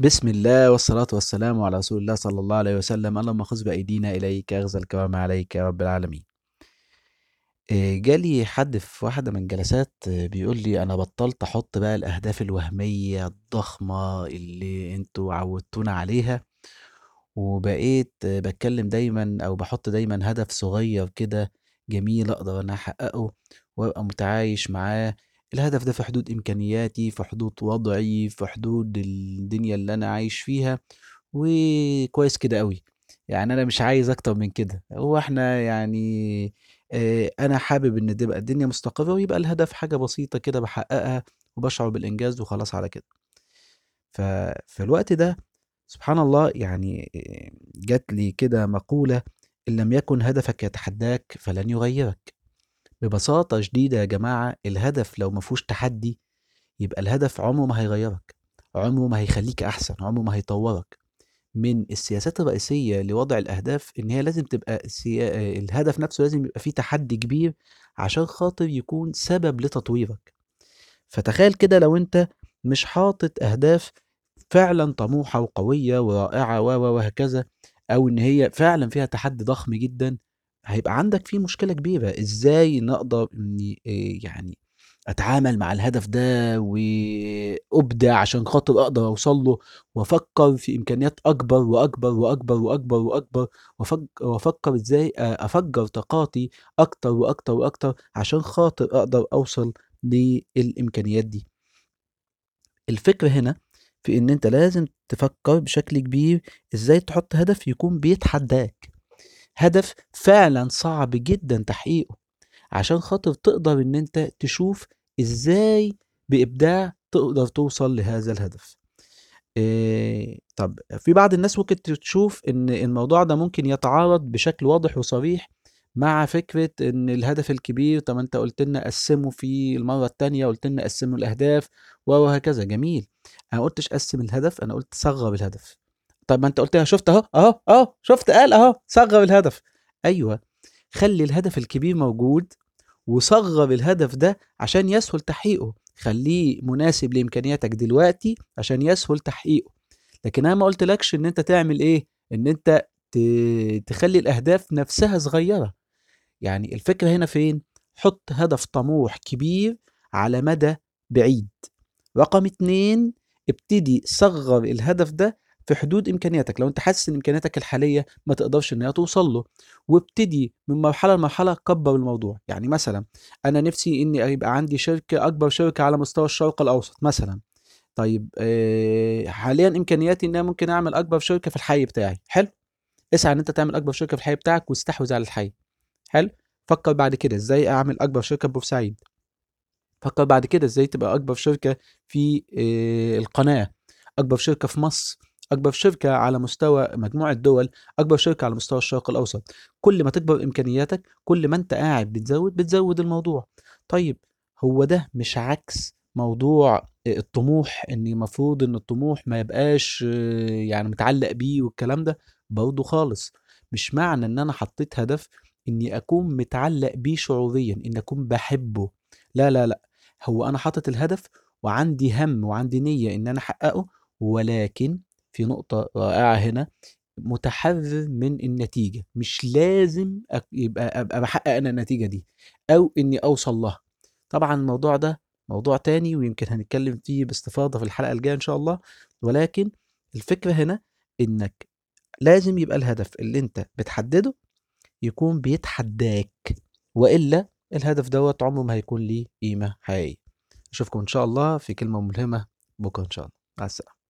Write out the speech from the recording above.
بسم الله والصلاة والسلام على رسول الله صلى الله عليه وسلم اللهم خذ بأيدينا إليك أخذ الكرام عليك يا رب العالمين إيه، جالي حد في واحدة من الجلسات آه، بيقول لي أنا بطلت أحط بقى الأهداف الوهمية الضخمة اللي انتوا عودتونا عليها وبقيت آه، بتكلم دايما أو بحط دايما هدف صغير كده جميل أقدر أنا أحققه وأبقى متعايش معاه الهدف ده في حدود إمكانياتي في حدود وضعي في حدود الدنيا اللي أنا عايش فيها وكويس كده قوي يعني أنا مش عايز أكتر من كده هو إحنا يعني آه، أنا حابب إن تبقى الدنيا مستقرة ويبقى الهدف حاجة بسيطة كده بحققها وبشعر بالإنجاز وخلاص على كده ففي الوقت ده سبحان الله يعني آه، جات لي كده مقولة إن لم يكن هدفك يتحداك فلن يغيرك ببساطة شديدة يا جماعة الهدف لو ما فيهوش تحدي يبقى الهدف عمره ما هيغيرك عمره ما هيخليك أحسن عمره ما هيطورك من السياسات الرئيسية لوضع الأهداف إن هي لازم تبقى السيا... الهدف نفسه لازم يبقى فيه تحدي كبير عشان خاطر يكون سبب لتطويرك فتخيل كده لو أنت مش حاطط أهداف فعلا طموحة وقوية ورائعة و و وهكذا أو إن هي فعلا فيها تحدي ضخم جدا هيبقى عندك فيه مشكلة كبيرة إزاي نقدر إني آه، يعني أتعامل مع الهدف ده وأبدع عشان خاطر أقدر أوصل له وأفكر في إمكانيات أكبر وأكبر وأكبر وأكبر وأكبر وأفك- وأفكر إزاي آه، أفجر طاقاتي أكتر وأكتر وأكتر عشان خاطر أقدر أوصل للإمكانيات دي الفكرة هنا في إن أنت لازم تفكر بشكل كبير إزاي تحط هدف يكون بيتحداك هدف فعلا صعب جدا تحقيقه عشان خاطر تقدر ان انت تشوف ازاي بابداع تقدر توصل لهذا الهدف إيه طب في بعض الناس ممكن تشوف ان الموضوع ده ممكن يتعارض بشكل واضح وصريح مع فكرة ان الهدف الكبير طب انت قلت لنا قسمه في المرة التانية قلت لنا قسمه الاهداف وهكذا جميل انا قلتش قسم الهدف انا قلت صغر الهدف طب ما انت قلتها شفت اهو اهو اهو شفت قال اهو صغر الهدف ايوه خلي الهدف الكبير موجود وصغر الهدف ده عشان يسهل تحقيقه خليه مناسب لامكانياتك دلوقتي عشان يسهل تحقيقه لكن انا ما قلتلكش ان انت تعمل ايه ان انت ت- تخلي الاهداف نفسها صغيره يعني الفكره هنا فين حط هدف طموح كبير على مدى بعيد رقم اتنين ابتدي صغر الهدف ده في حدود امكانياتك لو انت حاسس ان امكانياتك الحاليه ما تقدرش ان هي توصل له وابتدي من مرحله لمرحله كبر الموضوع يعني مثلا انا نفسي اني يبقى عندي شركه اكبر شركه على مستوى الشرق الاوسط مثلا طيب آه، حاليا امكانياتي ان انا ممكن اعمل اكبر شركه في الحي بتاعي حلو اسعى ان انت تعمل اكبر شركه في الحي بتاعك واستحوذ على الحي حلو فكر بعد كده ازاي اعمل اكبر شركه في بورسعيد فكر بعد كده ازاي تبقى اكبر شركه في آه، القناه اكبر شركه في مصر اكبر شركه على مستوى مجموعه دول اكبر شركه على مستوى الشرق الاوسط كل ما تكبر امكانياتك كل ما انت قاعد بتزود بتزود الموضوع طيب هو ده مش عكس موضوع آه، الطموح ان المفروض ان الطموح ما يبقاش آه، يعني متعلق بيه والكلام ده برضه خالص مش معنى ان انا حطيت هدف اني اكون متعلق بيه شعوريا ان اكون بحبه لا لا لا هو انا حاطط الهدف وعندي هم وعندي نية ان انا احققه ولكن في نقطة رائعة هنا متحرر من النتيجة مش لازم أك- يبقى ابقى بحقق انا النتيجة دي او اني اوصل لها طبعا الموضوع ده موضوع تاني ويمكن هنتكلم فيه باستفاضة في الحلقة الجاية ان شاء الله ولكن الفكرة هنا انك لازم يبقى الهدف اللي انت بتحدده يكون بيتحداك والا الهدف دوت عمره ما هيكون ليه قيمة حقيقية اشوفكم ان شاء الله في كلمة ملهمة بكرة ان شاء الله مع السلامة